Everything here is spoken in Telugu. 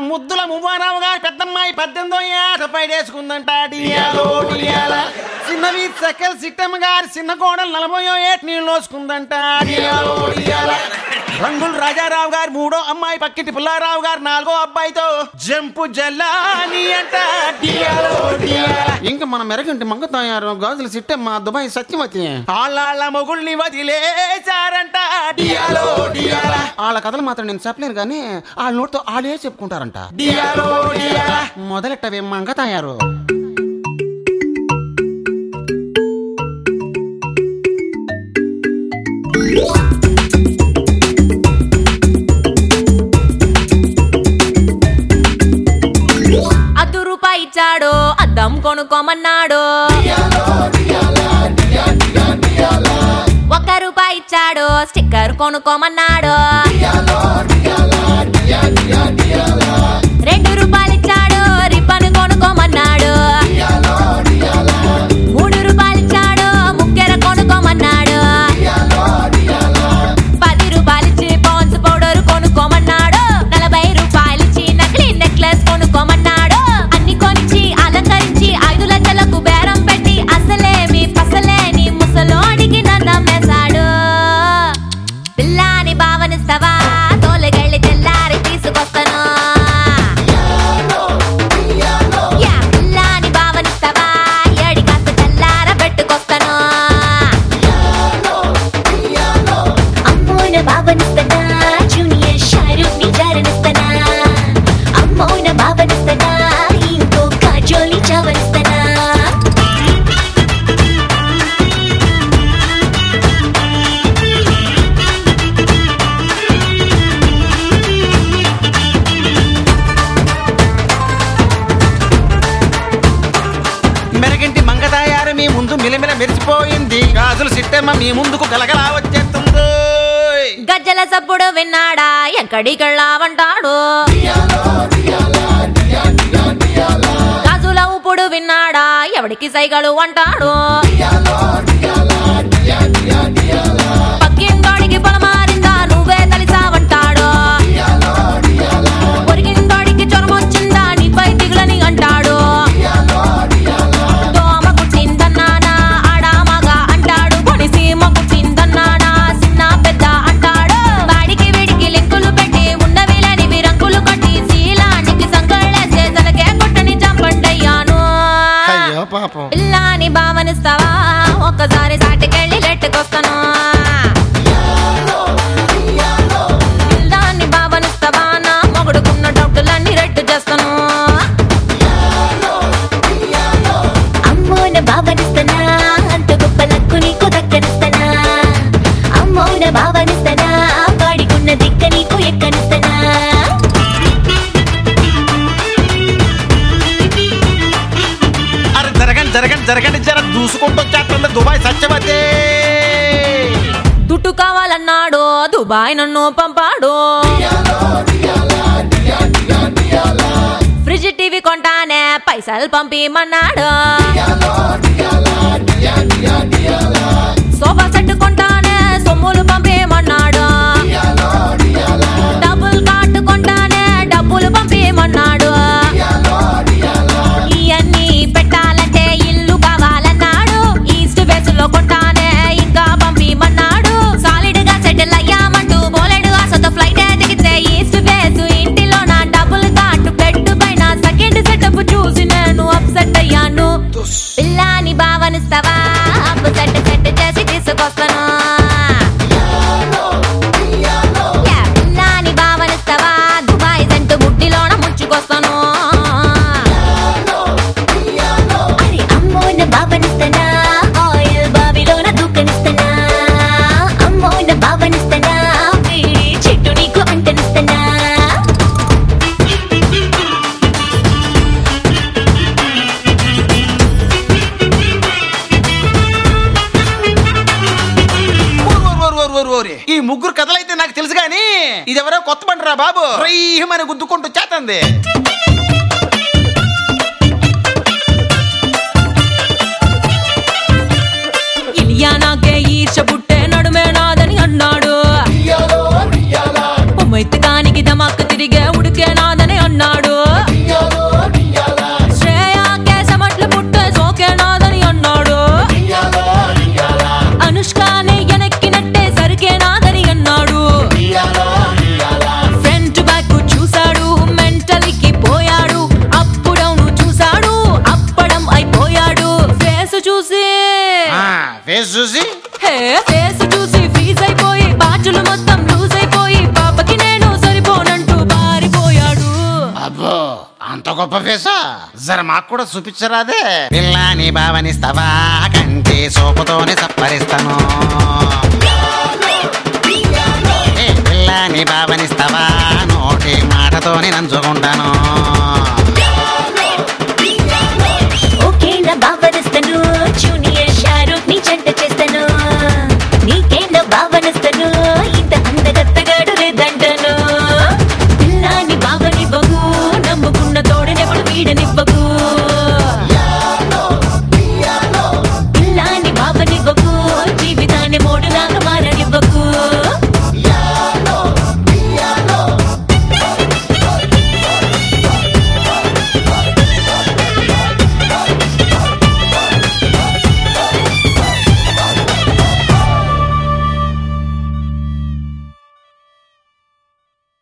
ముద్దుల మువ్వారావు గారి పెద్దమ్మాయి పద్దెనిమిదో ఏట పైడేసుకుందంట డియాలో డియాల చిన్నవి సకల్ సిట్టమ్మ గారి చిన్న కోడలు నలభయో ఏట నీళ్ళు లోసుకుందంట డియాలో డియాల రంగులు రాజారావు గారి మూడో అమ్మాయి పక్కింటి పుల్లారావు గారు నాలుగో అబ్బాయితో జంపు జల్లాని అంట డియాలో డియాల ఇంకా మన మెరగంటి మంగ తయారు గాజులు సిట్టమ్మ దుబాయ్ సత్యవతి ఆళ్ళ మొగుల్ని వదిలేశారంట డియాలో డియాల వాళ్ళ కథలు మాత్రం నేను చెప్పలేను కానీ వాళ్ళ నోటితో వాళ్ళే చెప్పుకుంటారంట డియాలో డియాల మొదలెట్టవే మంగ తయారు అద్దు రూపాయి ఇచ్చాడు అద్దం కొనుక్కోమన్నాడు ఒక్క రూపాయి ఇచ్చాడు స్టిక్కర్ కొనుక్కోమన్నాడు రెండు రూపాయలు ఇచ్చాడు రిబ్బన్ కొనుక్కోమన్నాడు మూడు రూపాయలు ఇచ్చాడు ముక్కెర కొనుక్కోమన్నాడు పది రూపాయలు ఇచ్చి పౌన్స్ పౌడర్ కొనుక్కోమన్నాడు నలభై రూపాయలు ఇచ్చి నకిలీ నెక్లెస్ కొనుక్కోమన్నాడు అన్ని కొనిచ్చి అలంకరించి ఐదు లక్షలకు బేరం పెట్టి అసలేమి పసలేని ముసలోడికి నన్నమ్మేశాడు పిల్లాని భావనిస్తావా తోలుగెళ్ళి తెల్లారి తీసుకొస్తాను యా, పిల్లాని భావనిస్తావా ఏడి కాస్త తెల్లార పెట్టుకొస్తాను అమ్మోన భావనిస్తనా జూనియర్ షారూక్ ని జారనిస్తనా అమ్మోన భావనిస్తనా ఇంకో కాజోలి చావనిస్తనా మెరగంటి మంగ తయారు మీ ముందు మిలమిల మెరిసిపోయింది గాజులు సిట్టమ్మ మీ ముందుకు గలగలా వచ్చేస్తుంది గజ్జల సప్పుడు విన్నాడా ఎక్కడికెళ్ళావంటాడు గాజుల ఉప్పుడు విన్నాడా ఎవడికి సైగలు అంటాడు పక్కింటోడికి పొలమారిందా నువ్వే కలిసావంటాడు పొరిగింటోడికి జ్వరం వచ్చిందా నీపై దిగులని అంటాడు దోమ కుట్టిందన్నానా ఆడామగా అంటాడు కొనిసీమ కుట్టిందన్నానా చిన్న పెద్ద అంటాడు వాడికి వీడికి లింకులు పెట్టి ఉన్నవి లేనివి రంగులు కట్టి శీలానికి సంకళ్ళేసే తనకే కొట్టని చంపండయ్యాను అయ్యో పాపం పిల్లాని భావనిస్తావా ఒక్కసారి సాటికెళ్ళి లెట్టుకొస్తాను పిల్లాన్ని భావనిస్తావా నా మొగుడుకున్న డౌటులన్నీ రెట్టు చేస్తాను అమ్మోన భావనిస్తనా అంత గొప్ప లక్కు నీకు దక్కనిస్తనా అమ్మోన భావనిస్తనా వాడికున్న దిక్క నీకు ఎక్కనిస్తనా అరే జరగండి జరగండి జరగండి జర దూసుకుంటూ వచ్చేస్తుంది దుబాయ్ సత్యవతి దుట్టు కావాలన్నాడు దుబాయ్ నన్ను పంపాడు ఫ్రిడ్జ్ టీవీ కొంటానే పైసలు పంపిమన్నాడు సోఫా సెట్ కొంటానే సొమ్ములు పంపిమన్నాడు డబ్బులు కాటు కొంటానే డబ్బులు పంపిమన్నాడు ఇవన్నీ పెట్టాలంటే ఇల్లు కావాలన్నాడు ఈస్ట్ వేస్ట్ లో కొంటానే ఇంకా పంపిమన్నాడు సాలిడ్ గా సెటిల్ అయ్యామంటూ బోలెడు ఆశతో ఫ్లైట్ దిగితే ఈస్ట్ వేస్ట్ ఇంటిలో నా డబ్బులు కాటు బెడ్ పైన సెకండ్ సెటప్ చూసి నేను అప్సెట్ అయ్యాను పిల్లాని భావనిస్తావా అప్పు సెట్ సెట్ చేసి తీసుకొస్తాను యా, పిల్లాని భావనిస్తావా దుబాయ్ సెంటు ముట్టిలోన ముంచుకొస్తాను అరే అమ్మోన భావనిస్తనా ఆయిల్ బావిలోన దూకనిస్తనా అమ్మోన భావనిస్తనా వేడి చెట్టు నీకు అంటనిస్తనా ఓర్ ఓర్ ఓర్ ఓర్ ఓర్ ఓరి. ఈ ముగ్గురు కథలైతే నాకు తెలుసు కానీ ఇదెవరో కొత్త బండరా బాబు రయ్యమని గుద్దుకుంటూ చేతంది ఇలియా నాకే ఈర్ష పుట్టే నడుమే నాదని అన్నాడు ఉమ్మెత్తకానికి దమాక్ తిరిగే ఉడికే నాదని అన్నాడు అంత గొప్ప ఫేసా జర మాకు కూడా చూపించరాదే పిల్లాని భావనిస్తావా కంటి సోపుతోనే సప్పరిస్తాను ఏ పిల్లాని భావనిస్తావా నోటి మాటతోనే నంచుకుంటాను